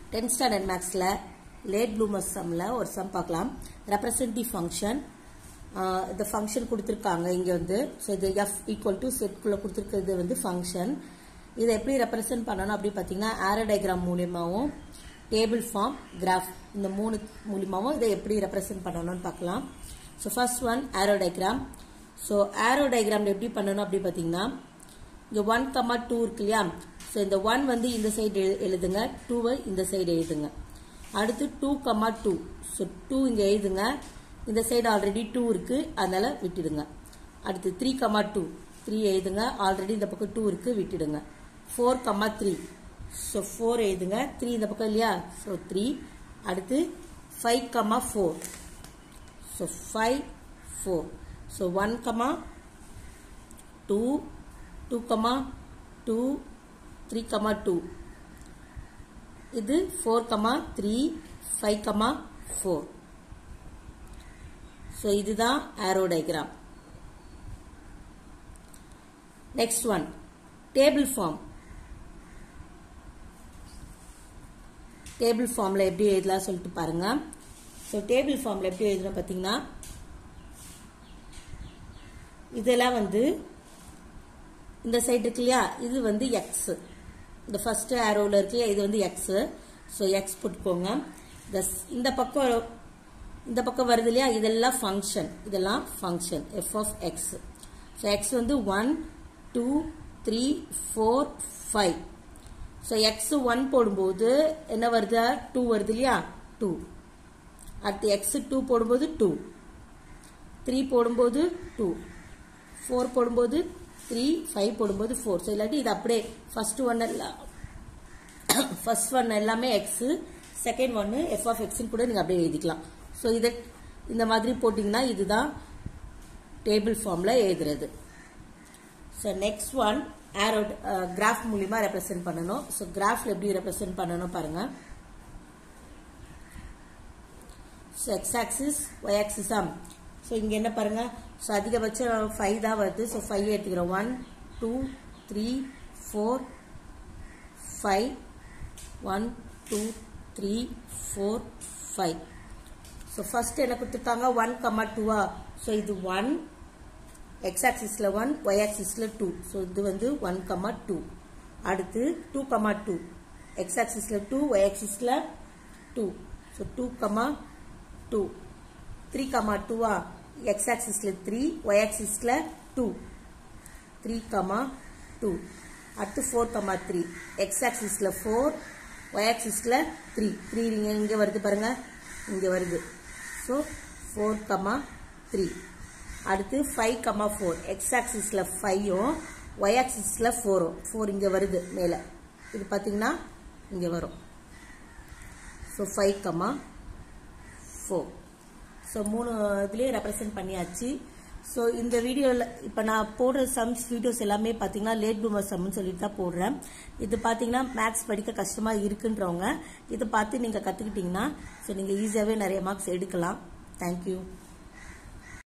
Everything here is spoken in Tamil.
டென்த் ஸ்டாண்டர்ட் மேக்ஸில் லேட் ப்ளூமர்ஸ் சம்மில் ஒரு சம் பார்க்கலாம் ரெப்ரசன்டிவ் ஃபங்க்ஷன் இந்த ஃபங்க்ஷன் கொடுத்துருக்காங்க இங்கே வந்து ஸோ இது எஃப் ஈக்குவல் டு செட்குள்ளே கொடுத்துருக்கிறது வந்து ஃபங்க்ஷன் இதை எப்படி ரெப்ரசன்ட் பண்ணணும் அப்படி பார்த்தீங்கன்னா ஆரோ டயக்ராம் மூலியமாகவும் டேபிள் ஃபார்ம் கிராஃப் இந்த மூணு மூலியமாகவும் இதை எப்படி ரெப்ரசன்ட் பண்ணணும்னு பார்க்கலாம் so first one arrow diagram so arrow diagram எப்படி பண்ணணும் அப்படி பார்த்தீங்கன்னா இங்கே ஒன் கமா டூ இருக்கு இல்லையா ஸோ இந்த ஒன் வந்து இந்த சைடு எழுதுங்க டூவை இந்த சைடு எழுதுங்க அடுத்து two comma two so two இங்கே எழுதுங்க இந்த சைடு ஆல்ரெடி டூ இருக்கு அதனால விட்டுடுங்க அடுத்து த்ரீ கமா டூ த்ரீ எழுதுங்க ஆல்ரெடி இந்த பக்கம் டூ இருக்கு விட்டுடுங்க four comma three so four எழுதுங்க த்ரீ இந்த பக்கம் இல்லையா ஸோ த்ரீ அடுத்து five comma four so five four so one comma two two comma two three comma two இது four comma three five comma four so இதுதான் arrow diagram next one table form table ஃபார்மில் எப்படி எழுதலாம் சொல்லிட்டு பாருங்க ஸோ டேபிள் ஃபார்மில் எப்படி எழுதணும் பார்த்தீங்கன்னா இதெல்லாம் வந்து இந்த சைடு இருக்கு இல்லையா இது வந்து எக்ஸ் இந்த ஃபர்ஸ்ட் ஆரோவில் இருக்கு இது வந்து எக்ஸ் ஸோ எக்ஸ் போட்டுக்கோங்க இந்த பக்கம் இந்த பக்கம் வருது இல்லையா இதெல்லாம் ஃபங்க்ஷன் இதெல்லாம் function f of x so x வந்து one two three four five so x one போடும்போது என்ன வருது டூ வருது இல்லையா டூ அடுத்து எக்ஸ் டூ போடும்போது டூ த்ரீ போடும்போது டூ ஃபோர் போடும்போது த்ரீ ஃபைவ் போடும்போது ஃபோர் ஸோ இல்லாட்டி இது அப்படியே ஃபர்ஸ்ட் ஒன் எல்லாம் ஃபர்ஸ்ட் ஒன் எல்லாமே எக்ஸு செகண்ட் ஒன்று எஃப் ஆஃப் எக்ஸ்னு கூட நீங்கள் அப்படியே எழுதிக்கலாம் ஸோ இதை இந்த மாதிரி போட்டிங்கன்னா இதுதான் டேபிள் ஃபார்மில் எழுதுறது so next one arrow graph மூலியமாக ரெப்ரசென்ட் பண்ணணும் ஸோ கிராஃபில் எப்படி ரெப்ரசென்ட் பண்ணணும் பாருங்க ஸோ எக்ஸ் ஆக்சிஸ் ஒய் ஆக்சிஸா ஸோ இங்கே என்ன பாருங்க ஸோ அதிகபட்சம் ஃபைவ் தான் வருது ஸோ ஃபைவ் எடுத்துக்கிறோம் one two three four five one two three four five so first என்ன கொடுத்துருக்காங்க ஒன் கமா டூவா ஸோ இது ஒன் எக்ஸ் ஆக்சிஸில் ஒன் ஒய் ஆக்சிஸில் டூ ஸோ இது வந்து ஒன் கமா டூ அடுத்து டூ கமா டூ எக்ஸ் ஆக்சிஸில் டூ ஒய் ஆக்சிஸில் two so two comma two three comma டூவா எக்ஸ் ஆக்சிஸில் த்ரீ ஒய் ஆக்சிஸில் டூ த்ரீ கமா டூ அடுத்து ஃபோர் கமா த்ரீ எக்ஸ் ஆக்சிஸில் ஃபோர் ஒய் ஆக்சிஸில் த்ரீ த்ரீ நீங்கள் இங்கே வருது பாருங்க இங்கே வருது ஸோ ஃபோர் கமா த்ரீ அடுத்து ஃபைவ் கமா ஃபோர் எக்ஸ் ஆக்சிஸில் ஃபைவும் ஒய் ஆக்சிஸில் ஃபோரும் ஃபோர் இங்கே வருது மேலே இது பார்த்தீங்கன்னா இங்கே வரும் so five comma four so மூணு இதுலேயே ரெப்ரசென்ட் பண்ணியாச்சு ஸோ இந்த வீடியோவில் இப்போ நான் போடுற சம்ஸ் வீடியோஸ் எல்லாமே பார்த்தீங்கன்னா லேட் பூமர் சம்னு சொல்லிட்டு தான் போடுறேன் இது பார்த்தீங்கன்னா மேத்ஸ் படிக்க கஷ்டமாக இருக்குன்றவங்க இதை பார்த்து நீங்கள் கற்றுக்கிட்டிங்கன்னா ஸோ நீங்கள் ஈஸியாகவே நிறைய மார்க்ஸ் எடுக்கலாம் தேங்க்யூ